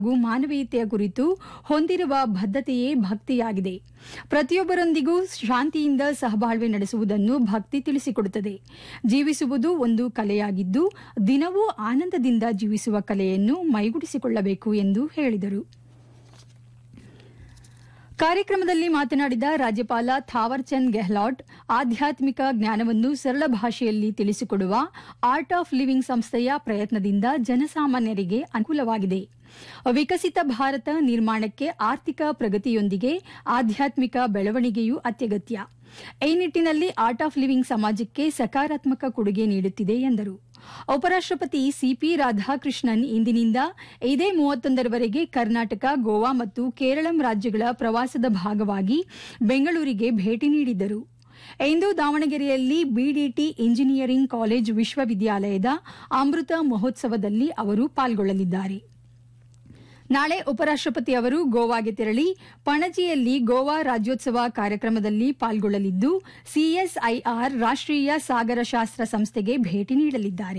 ಹಾಗೂ ಮಾನವೀಯತೆಯ ಕುರಿತು ಹೊಂದಿರುವ ಬದ್ಧತೆಯೇ ಭಕ್ತಿಯಾಗಿದೆ ಪ್ರತಿಯೊಬ್ಬರೊಂದಿಗೂ ಶಾಂತಿಯಿಂದ ಸಹಬಾಳ್ವೆ ನಡೆಸುವುದನ್ನು ಭಕ್ತಿ ತಿಳಿಸಿಕೊಡುತ್ತದೆ ಜೀವಿಸುವುದು ಒಂದು ಕಲೆಯಾಗಿದ್ದು ದಿನವೂ ಆನಂದದಿಂದ ಜೀವಿಸುವ ಕಲೆಯನ್ನು ಮೈಗೂಡಿಸಿಕೊಳ್ಳಬೇಕು ಎಂದು ಹೇಳಿದರು ಕಾರ್ಯಕ್ರಮದಲ್ಲಿ ಮಾತನಾಡಿದ ರಾಜ್ಯಪಾಲ ಥಾವರ್ಚಂದ್ ಗೆಹ್ಲಾಟ್ ಆಧ್ಯಾತ್ಮಿಕ ಜ್ಞಾನವನ್ನು ಸರಳ ಭಾಷೆಯಲ್ಲಿ ತಿಳಿಸಿಕೊಡುವ ಆರ್ಟ್ ಆಫ್ ಲಿವಿಂಗ್ ಸಂಸ್ಥೆಯ ಪ್ರಯತ್ನದಿಂದ ಜನಸಾಮಾನ್ಯರಿಗೆ ಅನುಕೂಲವಾಗಿದೆ ವಿಕಸಿತ ಭಾರತ ನಿರ್ಮಾಣಕ್ಕೆ ಆರ್ಥಿಕ ಪ್ರಗತಿಯೊಂದಿಗೆ ಆಧ್ಯಾತ್ಮಿಕ ಬೆಳವಣಿಗೆಯೂ ಅತ್ಯಗತ್ಯ ಈ ನಿಟ್ಟಿನಲ್ಲಿ ಆರ್ಟ್ ಆಫ್ ಲಿವಿಂಗ್ ಸಮಾಜಕ್ಕೆ ಸಕಾರಾತ್ಮಕ ಕೊಡುಗೆ ನೀಡುತ್ತಿದೆ ಎಂದರು ಉಪರಾಷ್ಟಪತಿ ಸಿಪಿ ರಾಧಾಕೃಷ್ಣನ್ ಇಂದಿನಿಂದ ಇದೇ ಮೂವತ್ತೊಂದರವರೆಗೆ ಕರ್ನಾಟಕ ಗೋವಾ ಮತ್ತು ಕೇರಳಂ ರಾಜ್ಯಗಳ ಪ್ರವಾಸದ ಭಾಗವಾಗಿ ಬೆಂಗಳೂರಿಗೆ ಭೇಟಿ ನೀಡಿದ್ದರು ಇಂದು ದಾವಣಗೆರೆಯಲ್ಲಿ ಬಿಡಿಟಿ ಇಂಜಿನಿಯರಿಂಗ್ ಕಾಲೇಜ್ ವಿಶ್ವವಿದ್ಯಾಲಯದ ಅಮೃತ ಮಹೋತ್ಸವದಲ್ಲಿ ಅವರು ಪಾಲ್ಗೊಳ್ಳಲಿದ್ದಾರೆ ನಾಳೆ ಉಪರಾಷ್ಟಪತಿ ಅವರು ಗೋವಾಗೆ ತೆರಳಿ ಪಣಜಿಯಲ್ಲಿ ಗೋವಾ ರಾಜ್ಯೋತ್ಸವ ಕಾರ್ಯಕ್ರಮದಲ್ಲಿ ಪಾಲ್ಗೊಳ್ಳಲಿದ್ದು ಸಿಎಸ್ಐಆರ್ ರಾಷ್ಟೀಯ ಸಾಗರಶಾಸ್ತ್ರ ಸಂಸ್ಥೆಗೆ ಭೇಟಿ ನೀಡಲಿದ್ದಾರೆ